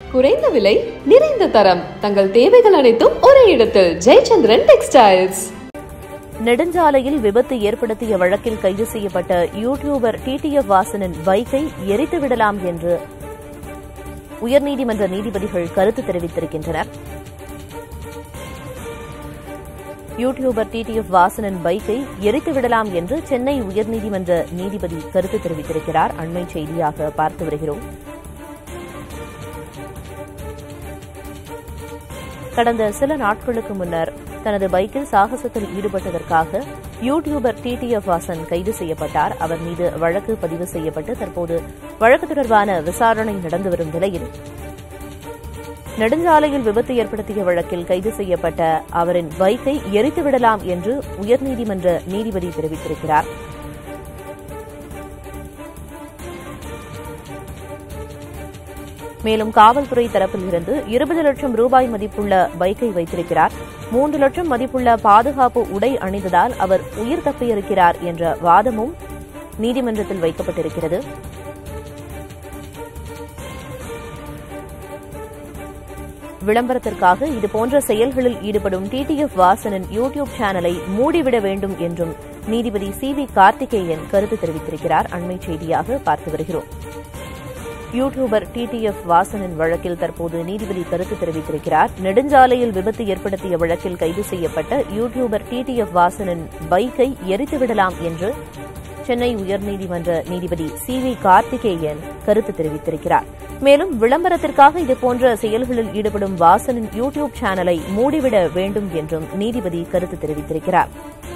குறைந்த விலை நிறைந்த தரம் தங்கள் தேவைகள் அனைத்தும் ஒரே இடத்தில் ஜெயச்சந்திரன் டெக்ஸ்டைல்ஸ் நெடுஞ்சாலையில் விபத்து ஏற்படுத்திய வழக்கில் கைது செய்யப்பட்ட யூடியூபர் டிடிஎஃப் வாசனின் பைக்கை எரித்து விடலாம் என்று உயர்நீதிமன்ற நீதிபதிகள் கருத்து தெரிவித்திருக்கின்றனர் யூடியூபர் டிடிஎஃப் வாசனின் பைக்கை எரித்து விடலாம் என்று சென்னை உயர்நீதிமன்ற நீதிபதி கருத்து தெரிவித்திருக்கிறார் அண்மை செய்தியாக பார்த்து வருகிறோம் கடந்த சில நாட்களுக்கு முன்னர் தனது பைக்கில் சாகசத்தில் ஈடுபட்டதற்காக யூடியூபர் டிடிஎஃப் வாசன் கைது செய்யப்பட்டார் அவர் மீது வழக்கு பதிவு செய்யப்பட்டு தற்போது வழக்கு தொடர்பான விசாரணை நடந்து வரும் நிலையில் நெடுஞ்சாலையில் விபத்து ஏற்படுத்திய வழக்கில் கைது செய்யப்பட்ட அவரின் பைக்கை எரித்து விடலாம் என்று உயர்நீதிமன்ற நீதிபதி தெரிவித்திருக்கிறார் மேலும் காவல்துறை தரப்பில் இருந்து இருபது லட்சம் ரூபாய் மதிப்புள்ள பைக்கை வைத்திருக்கிறார் மூன்று லட்சம் மதிப்புள்ள பாதுகாப்பு உடை அணிந்ததால் அவர் உயிர் தப்பியிருக்கிறார் என்ற வாதமும் நீதிமன்றத்தில் வைக்கப்பட்டிருக்கிறது விளம்பரத்திற்காக இதுபோன்ற செயல்களில் ஈடுபடும் டிடிஎஃப் வாசனின் யூடியூப் சேனலை மூடிவிட வேண்டும் என்றும் நீதிபதி சி வி கார்த்திகேயன் கருத்து தெரிவித்திருக்கிறார் அண்மை செய்தியாக பார்த்து வருகிறோம் யூடியூபர் டிடிஎஃப் வாசனின் வழக்கில் தற்போது நீதிபதி கருத்து தெரிவித்திருக்கிறார் நெடுஞ்சாலையில் விபத்து ஏற்படுத்திய வழக்கில் கைது செய்யப்பட்ட யூடியூபர் டிடிஎஃப் வாசனின் பைக்கை எரித்துவிடலாம் என்று சென்னை உயர்நீதிமன்ற நீதிபதி சி வி கார்த்திகேயன் கருத்து தெரிவித்திருக்கிறார் மேலும் விளம்பரத்திற்காக இதுபோன்ற செயல்களில் ஈடுபடும் வாசனின் யூடியூப் சேனலை மூடிவிட வேண்டும் என்றும் நீதிபதி கருத்து தெரிவித்திருக்கிறார்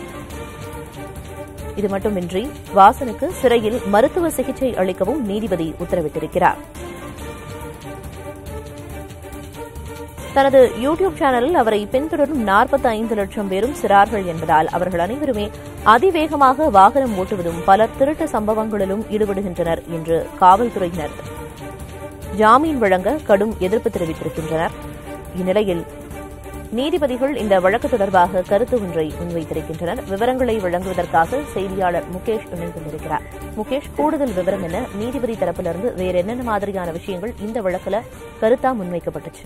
இது மட்டுமின்றி வாசனுக்கு சிறையில் மருத்துவ சிகிச்சை அளிக்கவும் நீதிபதி உத்தரவிட்டிருக்கிறார் தனது யூடியூப் சேனலில் அவரை பின்தொடரும் நாற்பத்தி ஐந்து லட்சம் பேரும் சிறார்கள் என்பதால் அவர்கள் அனைவருமே அதிவேகமாக வாகனம் ஓட்டுவதும் பலர் திருட்டு சம்பவங்களிலும் ஈடுபடுகின்றனர் என்று காவல்துறையினர் ஜாமீன் வழங்க கடும் எதிர்ப்பு தெரிவித்திருக்கின்றனர் இந்நிலையில் நீதிபதிகள் இந்த வழக்கு தொடர்பாக கருத்து ஒன்றை முன்வைத்திருக்கின்றனர் விவரங்களை வழங்குவதற்காக செய்தியாளர் முகேஷ் இணைந்திருக்கிறார் முகேஷ் கூடுதல் விவரம் என்ன நீதிபதி தரப்பிலிருந்து வேற என்னென்ன மாதிரியான விஷயங்கள் இந்த வழக்குல கருத்தா முன்வைக்கப்பட்டுச்சு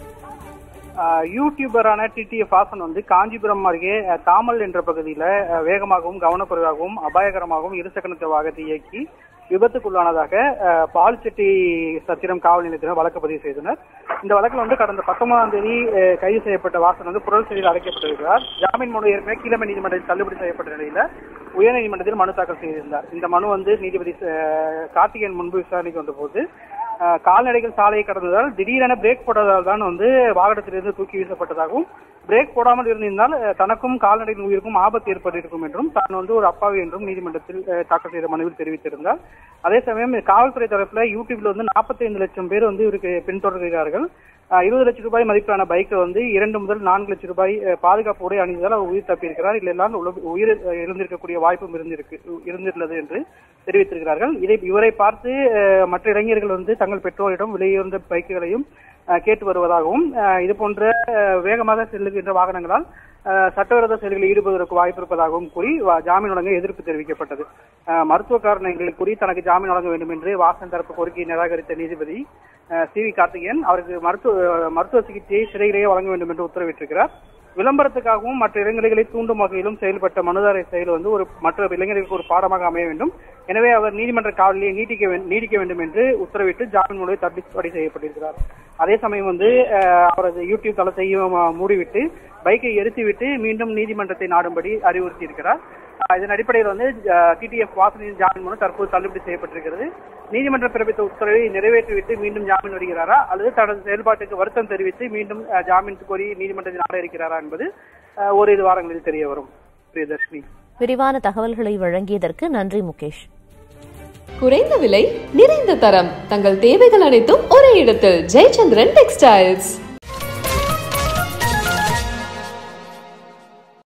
யூடியூபரான டிடிஎஃப் ஹாசன் வந்து காஞ்சிபுரம் அருகே அஹ், தாமல் என்ற பகுதியில் வேகமாகவும் கவனக்குறைவாகவும் அபாயகரமாகவும் இருசக்கரத்தை வாகனத்தை இயக்கி விபத்துக்குள்ளானதாக அஹ், பால்செட்டி சத்திரம் காவல் நிலையத்தினர் வழக்கு பதிவு செய்தனர் இந்த வழக்கில் வந்து கடந்த பத்தொன்பதாம் தேதி அஹ், கைது செய்யப்பட்ட வாசன் வந்து புழல் சிறையில் அடைக்கப்பட்டிருக்கிறார் ஜாமீன் மனு ஏற்கனவே கீழமை நீதிமன்றத்தில் தள்ளுபடி செய்யப்பட்ட நிலையில உயர்நீதிமன்றத்தில் மனு தாக்கல் செய்திருந்தார் இந்த மனு வந்து நீதிபதி அஹ், கார்த்திகேயன் முன்பு விசாரணைக்கு வந்தபோது அஹ், கால்நடைகள் சாலையை கடந்ததால் திடீரென பிரேக் போட்டதால் தான் வந்து வாகனத்திலிருந்து தூக்கி வீசப்பட்டதாகவும் பிரேக் போடாமல் இருந்திருந்தால் அஹ், தனக்கும் கால்நடைகளின் உயிருக்கும் ஆபத்து ஏற்பட்டிருக்கும் என்றும் தான் வந்து ஒரு அப்பாவி என்றும் நீதிமன்றத்தில் அஹ், தாக்கல் செய்த மனுவில் தெரிவித்திருந்தார் அதே சமயம் காவல்துறை தரப்புல யூடியூப்ல வந்து 45 லட்சம் பேர் வந்து இவருக்கு பின்தொடர்கிறார்கள் அஹ், இருபது லட்சம் ரூபாய் மதிப்பிலான பைக்கை வந்து இரண்டு முதல் நான்கு லட்சம் ரூபாய் அஹ், பாதுகாப்பு உடை அணிந்ததால் அவர் உயிர் தப்பியிருக்கிறார் இல்லைனால் உல- உயிர் அஹ், இருந்திருக்கக்கூடிய வாய்ப்பும் இருந்திருக்கு இருந்துள்ளது என்று தெரிவித்திருக்கிறார்கள் இதை இவரை பார்த்து அஹ், மற்ற இளைஞர்கள் வந்து தங்கள் பெற்றோரிடம் விலையுயர்ந்த பைக்குகளையும் அஹ், கேட்டு வருவதாகவும் அஹ், இது போன்ற அஹ், வேகமாக செல்லுகின்ற வாகனங்களால் அஹ், சட்டவிரோத செயல்களில் ஈடுபடுவதற்கு வாய்ப்பு இருப்பதாகவும் கூறி வா- ஜாமீன் வழங்க எதிர்ப்பு தெரிவிக்கப்பட்டது அஹ், மருத்துவ காரணங்களை கூறி தனக்கு ஜாமீன் வழங்க வேண்டும் என்று வாசன் தரப்பு கோரிக்கையை நிராகரித்த நீதிபதி அஹ், சி வி கார்த்திகேயன் அவருக்கு மருத்துவ மருத்துவ சிகிச்சையை சிறையிலேயே வழங்க வேண்டும் என்று உத்தரவிட்டிருக்கிறார் விளம்பரத்துக்காகவும் மற்ற இளைஞர்களை தூண்டும் வகையிலும் செயல்பட்ட மனுதாரர் செயல் வந்து ஒரு மற்ற இளைஞர்களுக்கு ஒரு பாடமாக அமைய வேண்டும் எனவே அவர் நீதிமன்ற காவலிலே நீட்டிக்க வே- நீடிக்க வேண்டும் என்று உத்தரவிட்டு ஜாமீன் மனுவை தள்ளுபடி செய்யப்பட்டிருக்கிறார் அதே சமயம் வந்து அஹ், அவரது யூடியூப் தளத்தையும் அஹ், மூடிவிட்டு பைக்கை எரித்துவிட்டு மீண்டும் நீதிமன்றத்தை நாடும்படி அறிவுறுத்தி இருக்கிறார் அஹ், இதன் அடிப்படையில் வந்து டிடிஎஃப் வாசனின் ஜாமீன் மனு தற்போது தள்ளுபடி செய்யப்பட்டிருக்கிறது நீதிமன்றம் பிறப்பித்த உத்தரவை நிறைவேற்றிவிட்டு மீண்டும் ஜாமீன் வருகிறாரா அல்லது தனது செயல்பாட்டுக்கு வருத்தம் தெரிவித்து மீண்டும் அஹ், ஜாமீன் கோரி நீதிமன்றத்தில் நாட இருக்கிறாரா என்பது அஹ், ஓரிரு வாரங்களில் தெரிய வரும் பிரியதர்ஷினி விரிவான தகவல்களை வழங்கியதற்கு நன்றி முகேஷ் குறைந்த விலை நிறைந்த தரம் தங்கள் தேவைகள் அனைத்தும் ஒரே இடத்தில் ஜெயச்சந்திரன் டெக்ஸ்டைல்ஸ்